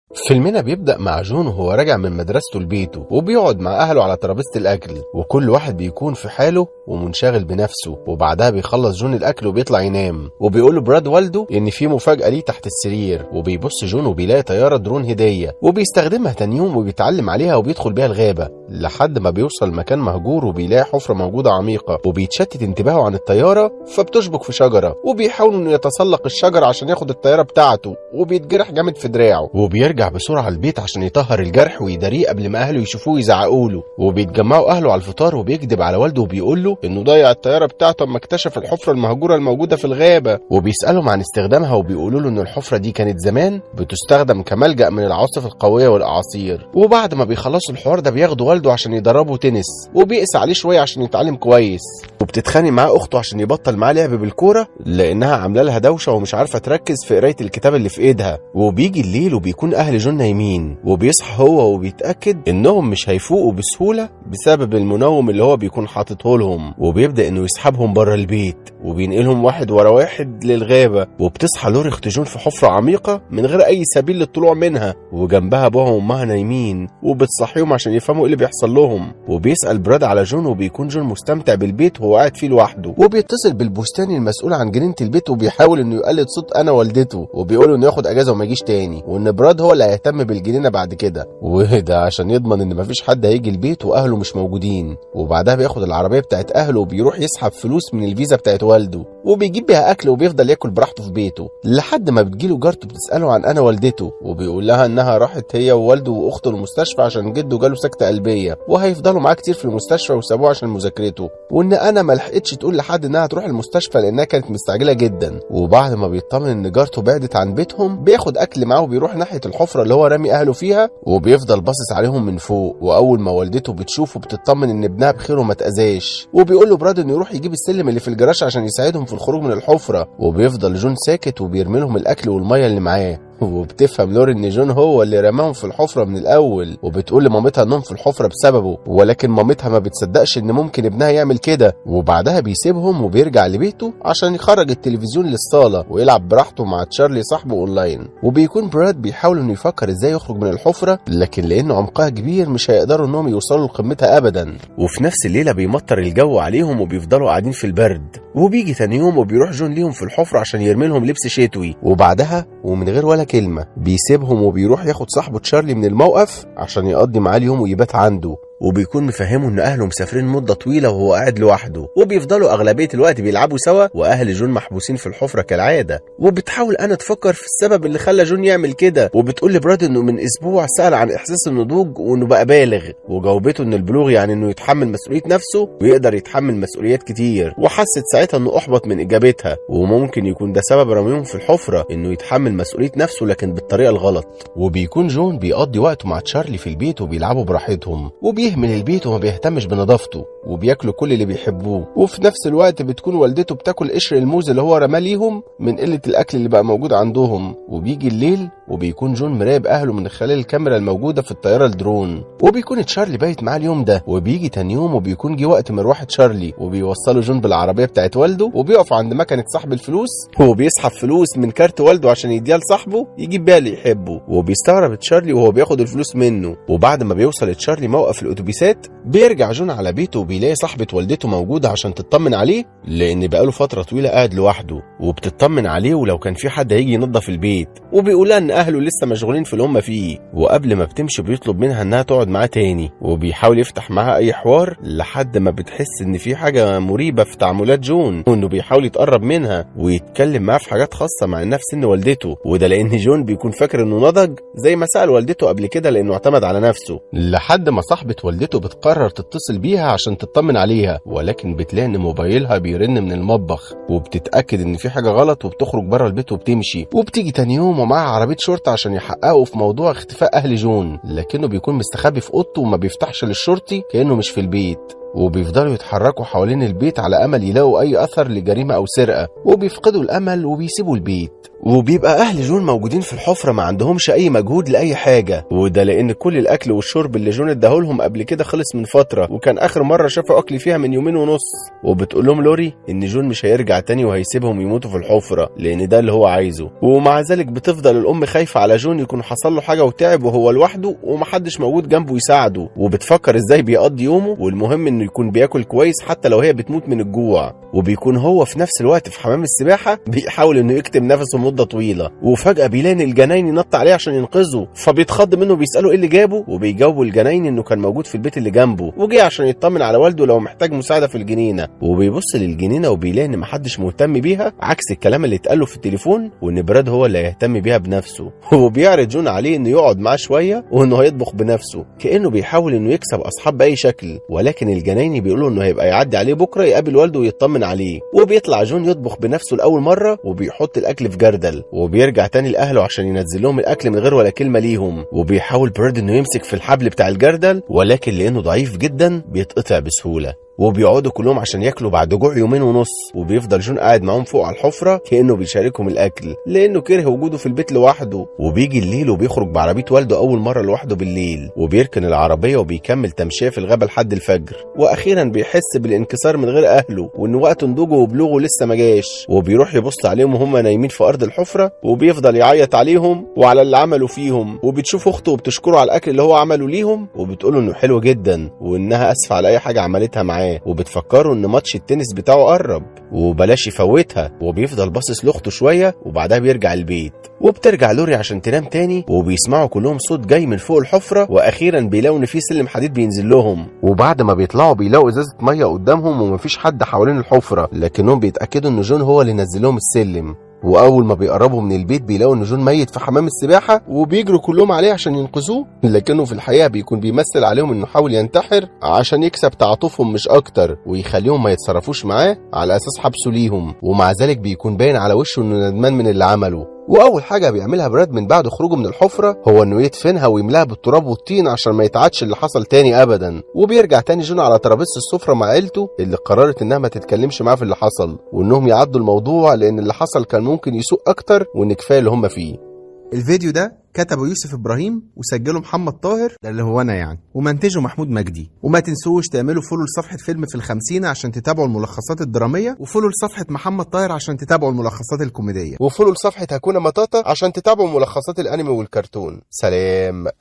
فيلمنا بيبدأ مع جون وهو راجع من مدرسته لبيته وبيقعد مع أهله على ترابيزة الأكل وكل واحد بيكون في حاله ومنشغل بنفسه وبعدها بيخلص جون الأكل وبيطلع ينام وبيقول له براد والده إن في مفاجأة ليه تحت السرير وبيبص جون وبيلاقي طيارة درون هدية وبيستخدمها تاني يوم وبيتعلم عليها وبيدخل بيها الغابة لحد ما بيوصل مكان مهجور وبيلاقي حفرة موجودة عميقة وبيتشتت انتباهه عن الطيارة فبتشبك في شجرة وبيحاول إنه يتسلق الشجرة عشان ياخد الطيارة بتاعته وبيتجرح جامد في دراعه وبيرجع بسرعة البيت عشان يطهر الجرح ويداريه قبل ما أهله يشوفوه ويزعقوا له وبيتجمعوا أهله على الفطار وبيكذب على والده وبيقول له إنه ضيع الطيارة بتاعته أما اكتشف الحفرة المهجورة الموجودة في الغابة وبيسألهم عن استخدامها وبيقولوا له إن الحفرة دي كانت زمان بتستخدم كملجأ من العواصف القوية والأعاصير وبعد ما بيخلصوا الحوار ده بياخدوا والده عشان يدربه تنس وبيقس عليه شوية عشان يتعلم كويس وبتتخانق معاه أخته عشان يبطل معاه لعب بالكورة لأنها عاملة لها دوشة ومش عارفة تركز في قراية الكتاب اللي في إيدها وبيجي الليل وبيكون أهل جون نايمين وبيصحى هو وبيتأكد إنهم مش هيفوقوا بسهولة بسبب المنوم اللي هو بيكون حاططه لهم وبيبدأ إنه يسحبهم بره البيت وبينقلهم واحد ورا واحد للغابة وبتصحى لوري اخت جون في حفرة عميقة من غير أي سبيل للطلوع منها وجنبها أبوها وأمها نايمين وبتصحيهم عشان يفهموا إيه اللي بيحصل لهم وبيسأل براد على جون وبيكون جون مستمتع بالبيت وهو قاعد فيه لوحده وبيتصل بالبستاني المسؤول عن جنينة البيت وبيحاول إنه يقلد صوت أنا والدته وبيقول إنه ياخد أجازة وما يجيش تاني وإن براد هو اللي هيهتم بالجنينة بعد كده وده عشان يضمن إن مفيش حد هيجي البيت وأهله مش موجودين وبعدها بياخد العربية بتاعت أهله وبيروح يسحب فلوس من الفيزا بتاعت والده وبيجيب بيها أكل وبيفضل ياكل براحته في بيته لحد ما بتجيله جارته بتسأله عن أنا والدته وبيقول لها إنها راحت هي ووالده وأخته المستشفى عشان جده جاله سكتة قلبية وهيفضلوا معاه كتير في المستشفى وسابوه عشان مذاكرته وإن أنا ما لحقتش تقول لحد إنها تروح المستشفى لأنها كانت مستعجلة جدا وبعد ما بيطمن إن جارته بعدت عن بيتهم بياخد أكل معاه وبيروح ناحية الحفرة اللي هو رامي أهله فيها وبيفضل باصص عليهم من فوق وأول ما والدته بتشوفه بتطمن إن ابنها بخير وما تأذاش وبيقول له براد إنه يروح يجيب السلم اللي في الجراج عشان يساعدهم في الخروج من الحفرة وبيفضل جون ساكت وبيرمي لهم الأكل والمية اللي معاه وبتفهم لوري ان جون هو اللي رماهم في الحفره من الاول وبتقول لمامتها انهم في الحفره بسببه ولكن مامتها ما بتصدقش ان ممكن ابنها يعمل كده وبعدها بيسيبهم وبيرجع لبيته عشان يخرج التلفزيون للصاله ويلعب براحته مع تشارلي صاحبه اونلاين وبيكون براد بيحاول انه يفكر ازاي يخرج من الحفره لكن لان عمقها كبير مش هيقدروا انهم يوصلوا لقمتها ابدا وفي نفس الليله بيمطر الجو عليهم وبيفضلوا قاعدين في البرد وبيجي تاني يوم وبيروح جون ليهم في الحفره عشان يرمي لهم لبس شتوي وبعدها ومن غير ولا كلمة بيسيبهم وبيروح ياخد صاحبه تشارلي من الموقف عشان يقضي معاه اليوم ويبات عنده وبيكون مفهمه ان اهله مسافرين مده طويله وهو قاعد لوحده وبيفضلوا اغلبيه الوقت بيلعبوا سوا واهل جون محبوسين في الحفره كالعاده وبتحاول انا تفكر في السبب اللي خلى جون يعمل كده وبتقول لبراد انه من اسبوع سال عن احساس النضوج وانه بقى بالغ وجاوبته ان البلوغ يعني انه يتحمل مسؤوليه نفسه ويقدر يتحمل مسؤوليات كتير وحست ساعتها انه احبط من اجابتها وممكن يكون ده سبب رميهم في الحفره انه يتحمل مسؤوليه نفسه لكن بالطريقه الغلط وبيكون جون بيقضي وقته مع تشارلي في البيت وبيلعبوا براحتهم وبيهمل البيت وما بيهتمش بنظافته وبياكلوا كل اللي بيحبوه وفي نفس الوقت بتكون والدته بتاكل قشر الموز اللي هو رماه ليهم من قله الاكل اللي بقى موجود عندهم وبيجي الليل وبيكون جون مراقب اهله من خلال الكاميرا الموجوده في الطياره الدرون وبيكون تشارلي بايت معاه اليوم ده وبيجي تاني يوم وبيكون جه وقت مروح تشارلي وبيوصله جون بالعربيه بتاعت والده وبيقف عند مكنه سحب الفلوس وبيسحب فلوس من كارت والده عشان يديها لصاحبه يجيب بيها اللي يحبه وبيستغرب تشارلي وهو بياخد الفلوس منه وبعد ما بيوصل تشارلي موقف الاتوبيسات بيرجع جون على بيته وبيلاقي صاحبه والدته موجوده عشان تطمن عليه لان بقاله فتره طويله قاعد لوحده وبتطمن عليه ولو كان في حد هيجي ينظف البيت وبيقولها ان اهله لسه مشغولين في اللي هم فيه وقبل ما بتمشي بيطلب منها انها تقعد معاه تاني وبيحاول يفتح معاها اي حوار لحد ما بتحس ان في حاجه مريبه في تعاملات جون وانه بيحاول يتقرب منها ويتكلم معاها في حاجات خاصه مع انها في سن والدته وده لان جون بيكون فاكر انه نضج زي ما سال والدته قبل كده لانه اعتمد على نفسه لحد ما صاحبه والدته بتقرر تتصل بيها عشان تطمن عليها ولكن بتلاقي ان موبايلها بيرن من المطبخ وبتتاكد ان في حاجه غلط وبتخرج بره البيت وبتمشي وبتيجي تاني يوم ومعاها عربيه شرطه عشان يحققوا في موضوع اختفاء اهل جون لكنه بيكون مستخبي في اوضته وما بيفتحش للشرطي كانه مش في البيت وبيفضلوا يتحركوا حوالين البيت على امل يلاقوا اي اثر لجريمه او سرقه وبيفقدوا الامل وبيسيبوا البيت وبيبقى اهل جون موجودين في الحفره ما عندهمش اي مجهود لاي حاجه وده لان كل الاكل والشرب اللي جون اداهولهم قبل كده خلص من فتره وكان اخر مره شافوا اكل فيها من يومين ونص وبتقول لهم لوري ان جون مش هيرجع تاني وهيسيبهم يموتوا في الحفره لان ده اللي هو عايزه ومع ذلك بتفضل الام خايفه على جون يكون حصل له حاجه وتعب وهو لوحده ومحدش موجود جنبه يساعده وبتفكر ازاي بيقضي يومه والمهم انه يكون بياكل كويس حتى لو هي بتموت من الجوع وبيكون هو في نفس الوقت في حمام السباحه بيحاول انه يكتم نفسه مده طويله وفجاه بيلاقي إن الجناين نط عليه عشان ينقذه فبيتخض منه بيساله ايه اللي جابه وبيجاوبوا الجناين انه كان موجود في البيت اللي جنبه وجه عشان يطمن على والده لو محتاج مساعده في الجنينه وبيبص للجنينه وبيلاقي ان محدش مهتم بيها عكس الكلام اللي اتقال له في التليفون وان براد هو اللي هيهتم بيها بنفسه وبيعرض جون عليه انه يقعد معاه شويه وانه هيطبخ بنفسه كانه بيحاول انه يكسب اصحاب باي شكل ولكن الجنايني بيقولوا انه هيبقى يعدي عليه بكره يقابل والده ويطمن عليه وبيطلع جون يطبخ بنفسه لاول مره وبيحط الاكل في جردل وبيرجع تاني لاهله عشان ينزل لهم الاكل من غير ولا كلمه ليهم وبيحاول براد انه يمسك في الحبل بتاع الجردل ولكن لانه ضعيف جدا بيتقطع بسهوله وبيقعدوا كلهم عشان ياكلوا بعد جوع يومين ونص وبيفضل جون قاعد معاهم فوق على الحفره كانه بيشاركهم الاكل لانه كره وجوده في البيت لوحده وبيجي الليل وبيخرج بعربيه والده اول مره لوحده بالليل وبيركن العربيه وبيكمل تمشيه في الغابه لحد الفجر واخيرا بيحس بالانكسار من غير اهله وان وقت نضوجه وبلوغه لسه ما جاش وبيروح يبص عليهم وهم نايمين في ارض الحفره وبيفضل يعيط عليهم وعلى اللي عملوا فيهم وبتشوف اخته وبتشكره على الاكل اللي هو عمله ليهم وبتقوله انه حلو جدا وانها اسفه على اي حاجه عملتها معاه وبتفكره ان ماتش التنس بتاعه قرب وبلاش يفوتها وبيفضل باصص لاخته شويه وبعدها بيرجع البيت وبترجع لوري عشان تنام تاني وبيسمعوا كلهم صوت جاي من فوق الحفره واخيرا بيلاقوا ان في سلم حديد بينزل لهم وبعد ما بيطلعوا بيلاقوا ازازه ميه قدامهم ومفيش حد حوالين الحفره لكنهم بيتاكدوا ان جون هو اللي نزل لهم السلم واول ما بيقربوا من البيت بيلاقوا ان جون ميت في حمام السباحه وبيجروا كلهم عليه عشان ينقذوه لكنه في الحقيقه بيكون بيمثل عليهم انه حاول ينتحر عشان يكسب تعاطفهم مش اكتر ويخليهم ما يتصرفوش معاه على اساس حبسه ليهم ومع ذلك بيكون باين على وشه انه ندمان من اللي عمله واول حاجه بيعملها براد من بعد خروجه من الحفره هو انه يدفنها ويملاها بالتراب والطين عشان ما يتعادش اللي حصل تاني ابدا وبيرجع تاني جون على ترابيزه السفره مع عيلته اللي قررت انها ما تتكلمش معاه في اللي حصل وانهم يعدوا الموضوع لان اللي حصل كان ممكن يسوء اكتر وان كفايه اللي هم فيه الفيديو ده كتبه يوسف ابراهيم وسجله محمد طاهر ده اللي هو انا يعني ومنتجه محمود مجدي وما تنسوش تعملوا فولو لصفحه فيلم في الخمسين عشان تتابعوا الملخصات الدراميه وفولو لصفحه محمد طاهر عشان تتابعوا الملخصات الكوميديه وفولو لصفحه هكونا مطاطا عشان تتابعوا ملخصات الانمي والكرتون سلام